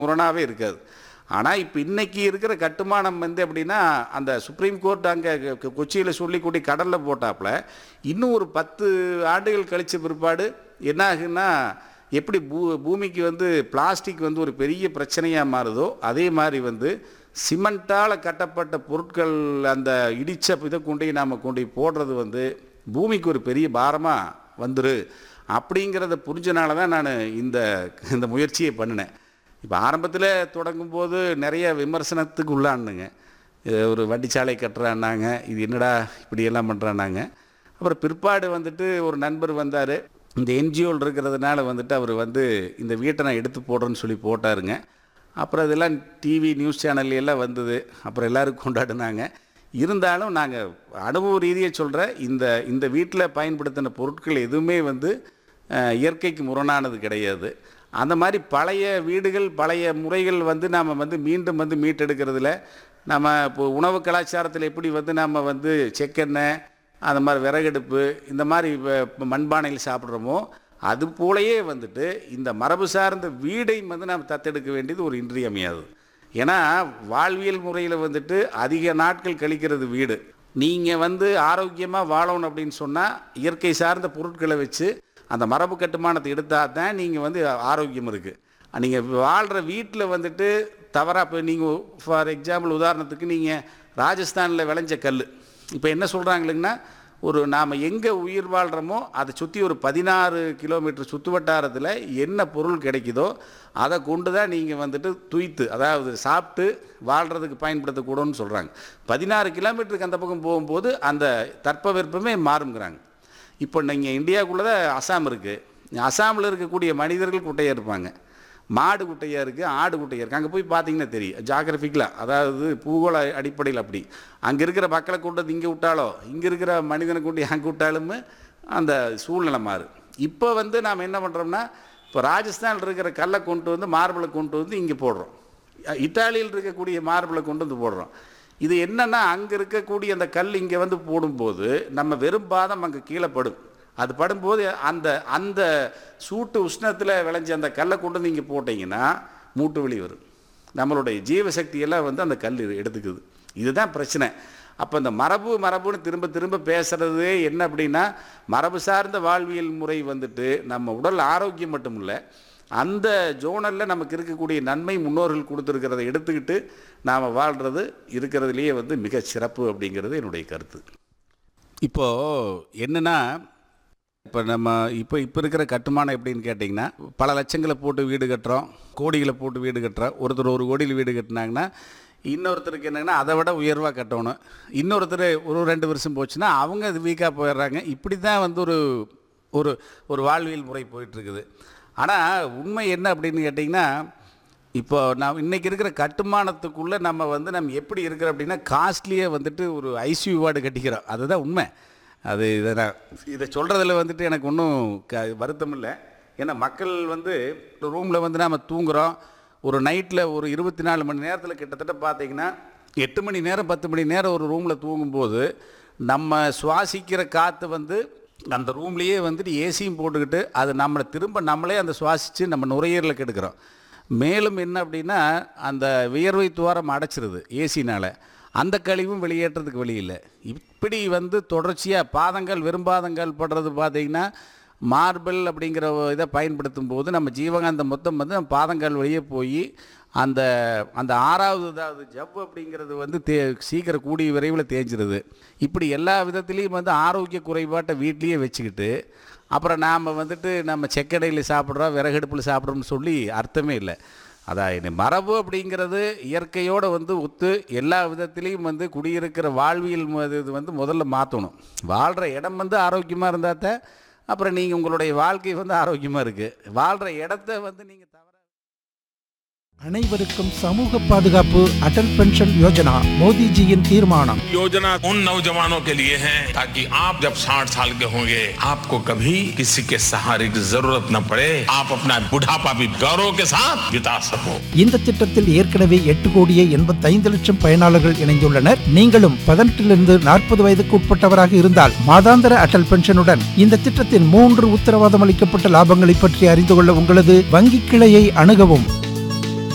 முரணாகவே இருக்காது ஆனால் இப்போ இன்னைக்கு இருக்கிற கட்டுமானம் வந்து எப்படின்னா அந்த சுப்ரீம் கோர்ட் அங்கே கொச்சியில் சொல்லி கூட்டி கடலில் போட்டாப்புல இன்னும் ஒரு பத்து ஆண்டுகள் கழிச்ச பிற்பாடு என்ன ஆகுன்னா எப்படி பூ பூமிக்கு வந்து பிளாஸ்டிக் வந்து ஒரு பெரிய பிரச்சனையாக மாறுதோ அதே மாதிரி வந்து சிமெண்ட்டால் கட்டப்பட்ட பொருட்கள் அந்த இடித்த இதை கொண்டு போய் நாம் கொண்டு போய் போடுறது வந்து பூமிக்கு ஒரு பெரிய பாரமாக வந்துரு அப்படிங்கிறத புரிஞ்சனால தான் நான் இந்த இந்த முயற்சியை பண்ணினேன் இப்போ ஆரம்பத்தில் தொடங்கும்போது நிறைய விமர்சனத்துக்கு உள்ளானுங்க இது ஒரு வண்டிச்சாலை கட்டுறான்னாங்க இது என்னடா இப்படியெல்லாம் பண்ணுறான்னாங்க அப்புறம் பிற்பாடு வந்துட்டு ஒரு நண்பர் வந்தார் இந்த என்ஜிஓவில் இருக்கிறதுனால வந்துட்டு அவர் வந்து இந்த வீட்டை நான் எடுத்து போடுறேன்னு சொல்லி போட்டாருங்க அப்புறம் இதெல்லாம் டிவி நியூஸ் சேனல்ல எல்லாம் வந்தது அப்புறம் எல்லாரும் கொண்டாடினாங்க இருந்தாலும் நாங்கள் அனுபவ ரீதியாக சொல்கிறேன் இந்த இந்த வீட்டில் பயன்படுத்தின பொருட்கள் எதுவுமே வந்து அஹ், இயற்கைக்கு முரணானது கிடையாது அந்த மாதிரி பழைய வீடுகள் பழைய முறைகள் வந்து நாம் வந்து மீண்டும் வந்து மீட்டெடுக்கிறதுல நம்ம இப்போ உணவு கலாச்சாரத்தில் எப்படி வந்து நம்ம வந்து செக்கெண்ணெய் அந்த மாதிரி விறகடுப்பு இந்த மாதிரி வ- மண்பானையில் சாப்பிட்றோமோ அது போலயே வந்துட்டு இந்த மரபு சார்ந்த வீடை வந்து நாம் தத்தெடுக்க வேண்டியது ஒரு இன்றியமையாது ஏன்னா வாழ்வியல் முறையில் வந்துட்டு அதிக நாட்கள் கழிக்கிறது வீடு நீங்கள் வந்து ஆரோக்கியமாக வாழணும் அப்படின்னு சொன்னால் இயற்கை சார்ந்த பொருட்களை வச்சு அந்த மரபு கட்டுமானத்தை எடுத்தால் தான் நீங்கள் வந்து ஆரோக்கியம் இருக்குது நீங்கள் வாழ்கிற வீட்டில் வந்துட்டு தவறாக இப்போ நீங்கள் ஃபார் எக்ஸாம்பிள் உதாரணத்துக்கு நீங்கள் ராஜஸ்தானில் விளைஞ்ச கல் இப்போ என்ன சொல்கிறாங்களுங்கன்னா ஒரு நாம் எங்கே உயிர் வாழ்கிறோமோ அதை சுற்றி ஒரு பதினாறு கிலோமீட்டர் சுற்று வட்டாரத்தில் என்ன பொருள் கிடைக்குதோ அதை கொண்டு தான் நீங்கள் வந்துட்டு துய்த்து அதாவது சாப்பிட்டு வாழ்கிறதுக்கு பயன்படுத்தக்கூடாதுன்னு சொல்கிறாங்க பதினாறு கிலோமீட்டருக்கு அந்த பக்கம் போகும்போது அந்த தட்பவெப்பமே மாறுங்கிறாங்க இப்போ நீங்கள் இந்தியாவுக்குள்ளே தான் அசாம் இருக்குது அசாமில் இருக்கக்கூடிய மனிதர்கள் குட்டையாக இருப்பாங்க மாடு குட்டையாக இருக்குது ஆடு குட்டையாக இருக்குது அங்கே போய் பார்த்தீங்கன்னா தெரியும் ஜாகிரபிக்கலாக அதாவது பூகோள அடிப்படையில் அப்படி அங்கே இருக்கிற மக்களை கொண்டு வந்து இங்கே விட்டாலோ இங்கே இருக்கிற மனிதனை கொண்டு அங்கே விட்டாலுமே அந்த சூழ்நிலை மாறு இப்போ வந்து நாம் என்ன பண்ணுறோம்னா இப்போ ராஜஸ்தானில் இருக்கிற கல்லை கொண்டு வந்து மார்பிளை கொண்டு வந்து இங்கே போடுறோம் இத்தாலியில் இருக்கக்கூடிய மார்பிளை கொண்டு வந்து போடுறோம் இது என்னன்னா அங்கே இருக்கக்கூடிய அந்த கல் இங்கே வந்து போடும்போது நம்ம வெறும் பாதம் அங்கே கீழே படும் அது படும்போது அந்த அந்த சூட்டு உஷ்ணத்தில் விளைஞ்ச அந்த கல்லை கொண்டு வந்து இங்கே போட்டிங்கன்னா மூட்டு வலி வரும் நம்மளுடைய ஜீவசக்தி எல்லாம் வந்து அந்த கல் எடுத்துக்குது இதுதான் பிரச்சனை அப்போ இந்த மரபு மரபுன்னு திரும்ப திரும்ப பேசுறது என்ன அப்படின்னா மரபு சார்ந்த வாழ்வியல் முறை வந்துட்டு நம்ம உடல் ஆரோக்கியம் மட்டும் இல்லை அந்த ஜோனலில் நமக்கு இருக்கக்கூடிய நன்மை முன்னோர்கள் கொடுத்துருக்கிறத எடுத்துக்கிட்டு நாம் வாழ்கிறது இருக்கிறதுலையே வந்து மிக சிறப்பு அப்படிங்கிறது என்னுடைய கருத்து இப்போது என்னென்னா இப்போ நம்ம இப்போ இப்போ இருக்கிற கட்டுமானம் எப்படின்னு கேட்டிங்கன்னா பல லட்சங்களை போட்டு வீடு கட்டுறோம் கோடிகளை போட்டு வீடு கட்டுறோம் ஒருத்தர் ஒரு கோடியில் வீடு கட்டினாங்கன்னா இன்னொருத்தருக்கு என்னங்கன்னா அதை விட உயர்வாக கட்டணும் இன்னொருத்தர் ஒரு ரெண்டு வருஷம் போச்சுன்னா அவங்க அது வீக்காக போயிடுறாங்க இப்படி தான் வந்து ஒரு ஒரு ஒரு வாழ்வியல் முறை போயிட்டுருக்குது ஆனால் உண்மை என்ன அப்படின்னு கேட்டிங்கன்னா இப்போ நான் இன்றைக்கி இருக்கிற கட்டுமானத்துக்குள்ளே நம்ம வந்து நம்ம எப்படி இருக்கிறோம் அப்படின்னா காஸ்ட்லியாக வந்துட்டு ஒரு ஐசியூ வார்டு கட்டிக்கிறோம் அதுதான் உண்மை அது இதை நான் இதை சொல்கிறதுல வந்துட்டு எனக்கு ஒன்றும் க வருத்தம் இல்லை ஏன்னா மக்கள் வந்து ரூமில் வந்து நாம் தூங்குகிறோம் ஒரு நைட்டில் ஒரு இருபத்தி நாலு மணி நேரத்தில் கிட்டத்தட்ட பார்த்தீங்கன்னா எட்டு மணி நேரம் பத்து மணி நேரம் ஒரு ரூமில் தூங்கும்போது நம்ம சுவாசிக்கிற காற்று வந்து அந்த ரூம்லேயே வந்துட்டு ஏசியும் போட்டுக்கிட்டு அது நம்மளை திரும்ப நம்மளே அந்த சுவாசித்து நம்ம நுரையீரலில் கெடுக்கிறோம் மேலும் என்ன அப்படின்னா அந்த வியர்வை துவாரம் அடைச்சிருது ஏசினால் அந்த கழிவும் வெளியேற்றதுக்கு வழி இல்லை இப்படி வந்து தொடர்ச்சியாக பாதங்கள் வெறும்பாதங்கள் படுறது பார்த்தீங்கன்னா மார்பிள் அப்படிங்கிற இதை பயன்படுத்தும் போது நம்ம ஜீவகாந்தம் மொத்தம் வந்து நம்ம பாதங்கள் வழியே போய் அந்த அந்த ஆறாவது அதாவது ஜவ் அப்படிங்கிறது வந்து தே சீக்கிரம் கூடிய விரைவில் தேஞ்சிருது இப்படி எல்லா விதத்துலேயும் வந்து ஆரோக்கிய குறைபாட்டை வீட்லேயே வச்சுக்கிட்டு அப்புறம் நாம் வந்துட்டு நம்ம செக்கடையில் சாப்பிட்றோம் விறகடுப்பில் சாப்பிட்றோம்னு சொல்லி அர்த்தமே இல்லை அதான் இந்த மரபு அப்படிங்கிறது இயற்கையோடு வந்து ஒத்து எல்லா விதத்துலேயும் வந்து குடியிருக்கிற வாழ்வியல் மு- இது வந்து முதல்ல மாற்றணும் வாழ்கிற இடம் வந்து ஆரோக்கியமாக இருந்தால் தான் அப்புறம் நீங்கள் உங்களுடைய வாழ்க்கை வந்து ஆரோக்கியமாக இருக்குது வாழ்கிற இடத்த வந்து நீங்கள் தவற அனைவருக்கும் சமூக பாதுகாப்பு அடல் பென்ஷன் யோஜனா மோடிஜியின் தீர்மானம் योजना उन नौजवानों के लिए है ताकि आप जब 60 साल के होंगे आपको कभी किसी के सहारे की जरूरत न पड़े आप अपना बुढ़ापा भी गौरव के साथ बिता सको இந்த திட்டத்தில் ஏற்கனவே எட்டு கோடியே எண்பத்தைந்து லட்சம் பயனாளர்கள் இணைந்துள்ளனர் நீங்களும் பதினெட்டிலிருந்து நாற்பது வயதுக்கு உட்பட்டவராக இருந்தால் மாதாந்திர அடல் பென்ஷனுடன் இந்த திட்டத்தின் மூன்று உத்தரவாதம் அளிக்கப்பட்ட லாபங்களை பற்றி அறிந்து கொள்ள உங்களது வங்கி கிளையை அணுகவும்